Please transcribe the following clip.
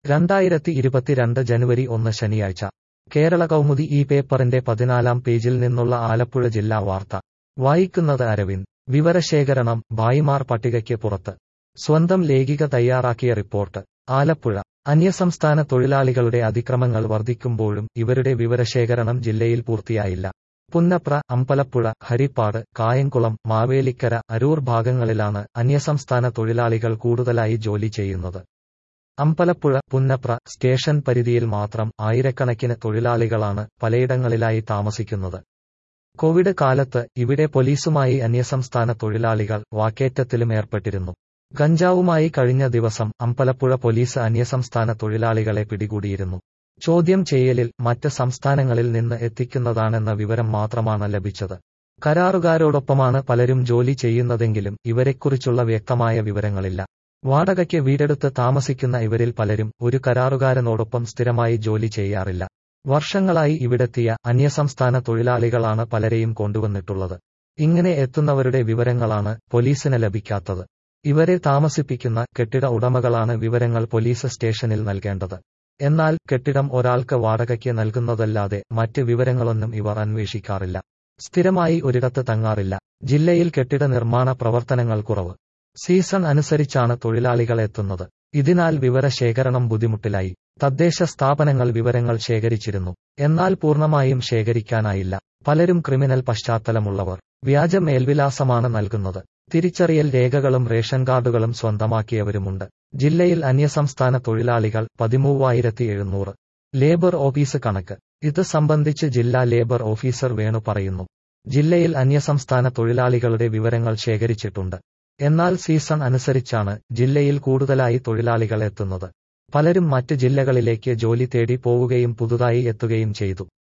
രണ്ടായിരത്തി ഇരുപത്തിരണ്ട് ജനുവരി ഒന്ന് ശനിയാഴ്ച കേരള കൗമുദി ഈ പേപ്പറിന്റെ പതിനാലാം പേജിൽ നിന്നുള്ള ആലപ്പുഴ ജില്ലാ വാർത്ത വായിക്കുന്നത് അരവിന്ദ് വിവരശേഖരണം ഭായിമാർ പട്ടികയ്ക്ക് പുറത്ത് സ്വന്തം ലേഖിക തയ്യാറാക്കിയ റിപ്പോർട്ട് ആലപ്പുഴ അന്യസംസ്ഥാന തൊഴിലാളികളുടെ അതിക്രമങ്ങൾ വർദ്ധിക്കുമ്പോഴും ഇവരുടെ വിവരശേഖരണം ജില്ലയിൽ പൂർത്തിയായില്ല പുന്നപ്ര അമ്പലപ്പുഴ ഹരിപ്പാട് കായംകുളം മാവേലിക്കര അരൂർ ഭാഗങ്ങളിലാണ് അന്യസംസ്ഥാന തൊഴിലാളികൾ കൂടുതലായി ജോലി ചെയ്യുന്നത് അമ്പലപ്പുഴ പുന്നപ്ര സ്റ്റേഷൻ പരിധിയിൽ മാത്രം ആയിരക്കണക്കിന് തൊഴിലാളികളാണ് പലയിടങ്ങളിലായി താമസിക്കുന്നത് കോവിഡ് കാലത്ത് ഇവിടെ പോലീസുമായി അന്യസംസ്ഥാന തൊഴിലാളികൾ വാക്കേറ്റത്തിലും ഏർപ്പെട്ടിരുന്നു ഗഞ്ചാവുമായി കഴിഞ്ഞ ദിവസം അമ്പലപ്പുഴ പോലീസ് അന്യസംസ്ഥാന തൊഴിലാളികളെ പിടികൂടിയിരുന്നു ചോദ്യം ചെയ്യലിൽ മറ്റ് സംസ്ഥാനങ്ങളിൽ നിന്ന് എത്തിക്കുന്നതാണെന്ന വിവരം മാത്രമാണ് ലഭിച്ചത് കരാറുകാരോടൊപ്പമാണ് പലരും ജോലി ചെയ്യുന്നതെങ്കിലും ഇവരെക്കുറിച്ചുള്ള വ്യക്തമായ വിവരങ്ങളില്ല വാടകയ്ക്ക് വീടെടുത്ത് താമസിക്കുന്ന ഇവരിൽ പലരും ഒരു കരാറുകാരനോടൊപ്പം സ്ഥിരമായി ജോലി ചെയ്യാറില്ല വർഷങ്ങളായി ഇവിടെത്തിയ അന്യസംസ്ഥാന തൊഴിലാളികളാണ് പലരെയും കൊണ്ടുവന്നിട്ടുള്ളത് ഇങ്ങനെ എത്തുന്നവരുടെ വിവരങ്ങളാണ് പോലീസിന് ലഭിക്കാത്തത് ഇവരെ താമസിപ്പിക്കുന്ന കെട്ടിട ഉടമകളാണ് വിവരങ്ങൾ പോലീസ് സ്റ്റേഷനിൽ നൽകേണ്ടത് എന്നാൽ കെട്ടിടം ഒരാൾക്ക് വാടകയ്ക്ക് നൽകുന്നതല്ലാതെ മറ്റ് വിവരങ്ങളൊന്നും ഇവർ അന്വേഷിക്കാറില്ല സ്ഥിരമായി ഒരിടത്ത് തങ്ങാറില്ല ജില്ലയിൽ കെട്ടിട നിർമ്മാണ പ്രവർത്തനങ്ങൾ കുറവ് സീസൺ അനുസരിച്ചാണ് തൊഴിലാളികൾ എത്തുന്നത് ഇതിനാൽ വിവരശേഖരണം ബുദ്ധിമുട്ടിലായി തദ്ദേശ സ്ഥാപനങ്ങൾ വിവരങ്ങൾ ശേഖരിച്ചിരുന്നു എന്നാൽ പൂർണ്ണമായും ശേഖരിക്കാനായില്ല പലരും ക്രിമിനൽ പശ്ചാത്തലമുള്ളവർ വ്യാജ മേൽവിലാസമാണ് നൽകുന്നത് തിരിച്ചറിയൽ രേഖകളും റേഷൻ കാർഡുകളും സ്വന്തമാക്കിയവരുമുണ്ട് ജില്ലയിൽ അന്യസംസ്ഥാന തൊഴിലാളികൾ പതിമൂവായിരത്തി എഴുന്നൂറ് ലേബർ ഓഫീസ് കണക്ക് ഇത് സംബന്ധിച്ച് ജില്ലാ ലേബർ ഓഫീസർ വേണു പറയുന്നു ജില്ലയിൽ അന്യസംസ്ഥാന തൊഴിലാളികളുടെ വിവരങ്ങൾ ശേഖരിച്ചിട്ടുണ്ട് എന്നാൽ സീസൺ അനുസരിച്ചാണ് ജില്ലയിൽ കൂടുതലായി തൊഴിലാളികൾ എത്തുന്നത് പലരും മറ്റ് ജില്ലകളിലേക്ക് ജോലി തേടി പോവുകയും പുതുതായി എത്തുകയും ചെയ്തു